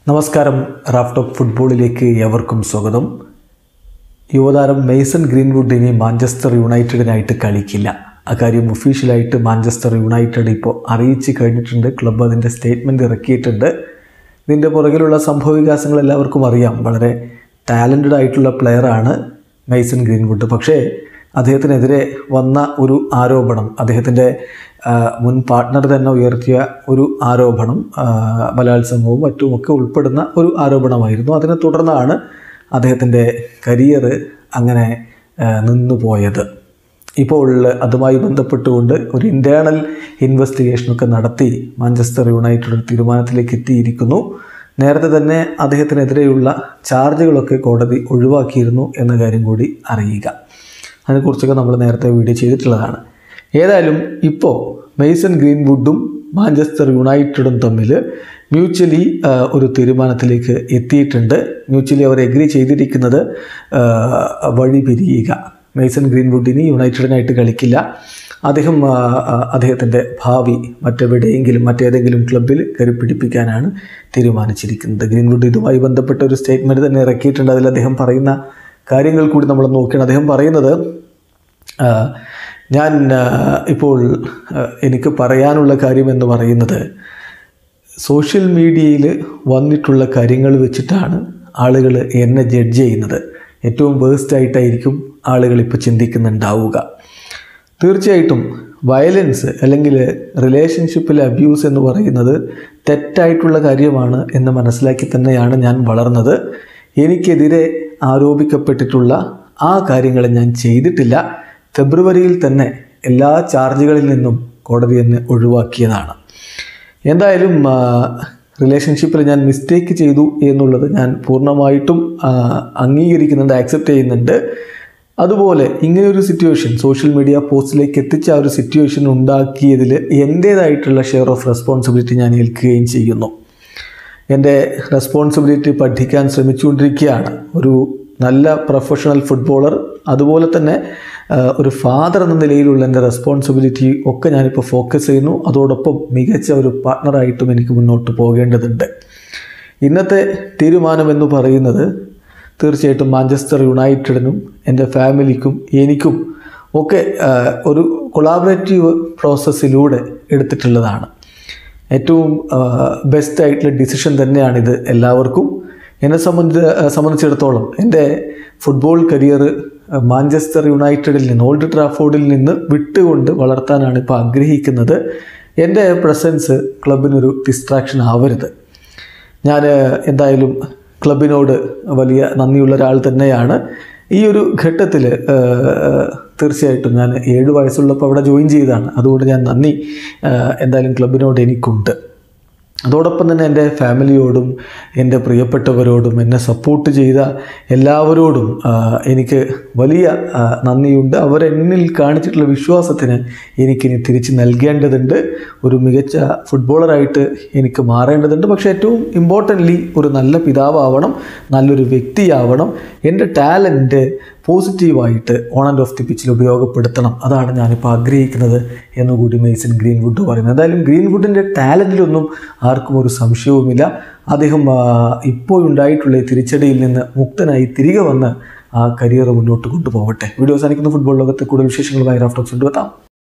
നമസ്കാരം റാഫ്റ്റോപ്പ് ഫുട്ബോളിലേക്ക് എവർക്കും സ്വാഗതം യുവതാരം മെയ്സൺ ഗ്രീൻവുഡ് ഇനി മാഞ്ചസ്റ്റർ യുണൈറ്റഡിനായിട്ട് കളിക്കില്ല അക്കാര്യം ഒഫീഷ്യലായിട്ട് മാഞ്ചസ്റ്റർ യുണൈറ്റഡ് ഇപ്പോൾ അറിയിച്ച് കഴിഞ്ഞിട്ടുണ്ട് ക്ലബ്ബ് അതിൻ്റെ സ്റ്റേറ്റ്മെൻറ്റ് ഇറക്കിയിട്ടുണ്ട് ഇതിൻ്റെ പുറകിലുള്ള സംഭവവികാസങ്ങൾ എല്ലാവർക്കും അറിയാം വളരെ ടാലൻറ്റഡ് ആയിട്ടുള്ള പ്ലെയറാണ് മെയ്സൺ ഗ്രീൻവുഡ് പക്ഷേ അദ്ദേഹത്തിനെതിരെ വന്ന ഒരു ആരോപണം അദ്ദേഹത്തിൻ്റെ ആ, മുൻ പാർട്ട്ണർ തന്നെ ഉയർത്തിയ ഒരു ആരോപണം ആ, ബലാത്സംഗവും മറ്റുമൊക്കെ ഉൾപ്പെടുന്ന ഒരു ആരോപണമായിരുന്നു അതിനെ തുടർന്നാണ് അദ്ദേഹത്തിൻ്റെ കരിയർ അങ്ങനെ ആ, നിന്നുപോയത് ഇപ്പോൾ അതുമായി ബന്ധപ്പെട്ടുകൊണ്ട് ഒരു ഇൻറ്റേർണൽ ഇൻവെസ്റ്റിഗേഷനൊക്കെ നടത്തി മാഞ്ചസ്റ്റർ യുണൈറ്റഡ് ഒരു തീരുമാനത്തിലേക്ക് എത്തിയിരിക്കുന്നു നേരത്തെ തന്നെ അദ്ദേഹത്തിനെതിരെയുള്ള ചാർജുകളൊക്കെ കോടതി ഒഴിവാക്കിയിരുന്നു എന്ന കാര്യം കൂടി അറിയുക അതിനെക്കുറിച്ചൊക്കെ നമ്മൾ നേരത്തെ വീഡിയോ ചെയ്തിട്ടുള്ളതാണ് ഏതായാലും ഇപ്പോൾ മെയ്സൺ ഗ്രീൻവുഡും മാഞ്ചസ്റ്റർ യുണൈറ്റഡും തമ്മിൽ മ്യൂച്വലി ഒരു തീരുമാനത്തിലേക്ക് എത്തിയിട്ടുണ്ട് മ്യൂച്വലി അവർ എഗ്രി ചെയ്തിരിക്കുന്നത് ആ, വഴി പിരിയുക മെയ്സൺ ഗ്രീൻവുഡിന് യുണൈറ്റഡിനായിട്ട് കളിക്കില്ല അദ്ദേഹം ആ, ആ, അദ്ദേഹത്തിൻ്റെ ഭാവി മറ്റെവിടെയെങ്കിലും മറ്റേതെങ്കിലും ക്ലബിൽ കരുപ്പിടിപ്പിക്കാനാണ് തീരുമാനിച്ചിരിക്കുന്നത് ഗ്രീൻവുഡ് ഇതുമായി ബന്ധപ്പെട്ട ഒരു സ്റ്റേറ്റ്മെൻറ്റ് തന്നെ ഇറക്കിയിട്ടുണ്ട് അതിൽ അദ്ദേഹം പറയുന്ന കാര്യങ്ങൾ കൂടി നമ്മൾ നോക്കുകയാണ് അദ്ദേഹം പറയുന്നത് ആ, ഞാൻ ആ, ഇപ്പോൾ ആ, എനിക്ക് പറയാനുള്ള കാര്യം എന്ന് പറയുന്നത് സോഷ്യൽ മീഡിയയിൽ വന്നിട്ടുള്ള കാര്യങ്ങൾ വെച്ചിട്ടാണ് ആളുകൾ എന്നെ ജഡ്ജ് ചെയ്യുന്നത് ഏറ്റവും വേസ്റ്റ് ആയിട്ടായിരിക്കും ആളുകൾ ഇപ്പോൾ ചിന്തിക്കുന്നുണ്ടാവുക തീർച്ചയായിട്ടും വയലൻസ് അല്ലെങ്കിൽ റിലേഷൻഷിപ്പിലെ അബ്യൂസ് എന്ന് പറയുന്നത് തെറ്റായിട്ടുള്ള കാര്യമാണ് എന്ന് മനസ്സിലാക്കി തന്നെയാണ് ഞാൻ വളർന്നത് എനിക്കെതിരെ ആരോപിക്കപ്പെട്ടിട്ടുള്ള ആ കാര്യങ്ങൾ ഞാൻ ചെയ്തിട്ടില്ല ഫെബ്രുവരിയിൽ തന്നെ എല്ലാ ചാർജുകളിൽ നിന്നും കോടതി എന്നെ ഒഴിവാക്കിയതാണ് എന്തായാലും റിലേഷൻഷിപ്പിൽ ഞാൻ മിസ്റ്റേക്ക് ചെയ്തു എന്നുള്ളത് ഞാൻ പൂർണ്ണമായിട്ടും ആ, അംഗീകരിക്കുന്നുണ്ട് ആക്സെപ്റ്റ് ചെയ്യുന്നുണ്ട് അതുപോലെ ഇങ്ങനെ ഒരു സിറ്റുവേഷൻ സോഷ്യൽ മീഡിയ പോസ്റ്റിലേക്ക് എത്തിച്ച ആ ഒരു സിറ്റുവേഷൻ ഉണ്ടാക്കിയതിൽ എൻ്റേതായിട്ടുള്ള ഷെയർ ഓഫ് റെസ്പോൺസിബിലിറ്റി ഞാൻ ഏൽക്കുകയും ചെയ്യുന്നു എൻ്റെ റെസ്പോൺസിബിലിറ്റി പഠിക്കാൻ ശ്രമിച്ചുകൊണ്ടിരിക്കുകയാണ് ഒരു നല്ല പ്രൊഫഷണൽ ഫുട്ബോളർ അതുപോലെ തന്നെ ആ, ഒരു ഫാദർ എന്ന നിലയിലുള്ള എൻ്റെ റെസ്പോൺസിബിലിറ്റി ഒക്കെ ഞാനിപ്പോൾ ഫോക്കസ് ചെയ്യുന്നു അതോടൊപ്പം മികച്ച ഒരു പാർട്ട്ണറായിട്ടും എനിക്ക് മുന്നോട്ട് പോകേണ്ടതുണ്ട് ഇന്നത്തെ തീരുമാനം എന്ന് പറയുന്നത് തീർച്ചയായിട്ടും മാഞ്ചസ്റ്റർ യുണൈറ്റഡിനും എൻ്റെ ഫാമിലിക്കും എനിക്കും ഒക്കെ ആ, ഒരു കൊളാബറേറ്റീവ് പ്രോസസ്സിലൂടെ എടുത്തിട്ടുള്ളതാണ് ഏറ്റവും ബെസ്റ്റ് ആയിട്ടുള്ള ഡിസിഷൻ തന്നെയാണിത് എല്ലാവർക്കും എന്നെ സംബന്ധിച്ച് സംബന്ധിച്ചിടത്തോളം എൻ്റെ ഫുട്ബോൾ കരിയർ മാഞ്ചസ്റ്റർ യുണൈറ്റഡിൽ നിന്ന് ഓൾഡ് ട്രാഫോർഡിൽ നിന്ന് വിട്ടുകൊണ്ട് വളർത്താനാണ് ഇപ്പോൾ ആഗ്രഹിക്കുന്നത് എൻ്റെ പ്രസൻസ് ക്ലബിനൊരു ഡിസ്ട്രാക്ഷൻ ആവരുത് ഞാൻ എന്തായാലും ക്ലബിനോട് വലിയ നന്ദിയുള്ള ഒരാൾ തന്നെയാണ് ഈ ഒരു ഘട്ടത്തിൽ തീർച്ചയായിട്ടും ഞാൻ ഏഴ് വയസ്സുള്ളപ്പോൾ അവിടെ ജോയിൻ ചെയ്തതാണ് അതുകൊണ്ട് ഞാൻ നന്ദി ആ, എന്തായാലും ക്ലബിനോട് എനിക്കുണ്ട് അതോടൊപ്പം തന്നെ എൻ്റെ ഫാമിലിയോടും എൻ്റെ പ്രിയപ്പെട്ടവരോടും എന്നെ സപ്പോർട്ട് ചെയ്ത എല്ലാവരോടും ആ, എനിക്ക് വലിയ ആ, നന്ദിയുണ്ട് അവരെന്നിൽ കാണിച്ചിട്ടുള്ള വിശ്വാസത്തിന് എനിക്കിനി തിരിച്ച് നൽകേണ്ടതുണ്ട് ഒരു മികച്ച ഫുട്ബോളറായിട്ട് എനിക്ക് മാറേണ്ടതുണ്ട് പക്ഷേ ഏറ്റവും ഇമ്പോർട്ടൻ്റ്ലി ഒരു നല്ല പിതാവാവണം നല്ലൊരു വ്യക്തിയാവണം എൻ്റെ ടാലൻറ്റ് പോസിറ്റീവായിട്ട് ഓൺ ആൻഡ് ഓഫ് ദി പിച്ചിൽ ഉപയോഗപ്പെടുത്തണം അതാണ് ഞാനിപ്പോൾ ആഗ്രഹിക്കുന്നത് എന്നുകൂടി മെയ്സൺ ഗ്രീൻവുഡ് പറയുന്നത് എന്തായാലും ഗ്രീൻവുഡിൻ്റെ ടാലൻറ്റിലൊന്നും ആർക്കും ഒരു സംശയവുമില്ല അദ്ദേഹം ആ, ഇപ്പോൾ ഉണ്ടായിട്ടുള്ള ഈ തിരിച്ചടിയിൽ നിന്ന് മുക്തനായി തിരികെ വന്ന് ആ കരിയർ മുന്നോട്ട് കൊണ്ടുപോകട്ടെ വീഡിയോ അവസാനിക്കുന്ന ഫുട്ബോൾ ലോകത്തെ കൂടുതൽ വിശേഷങ്ങളുമായി റാഫ്റ്റോക്സ് കൊണ്ടുവെത്താം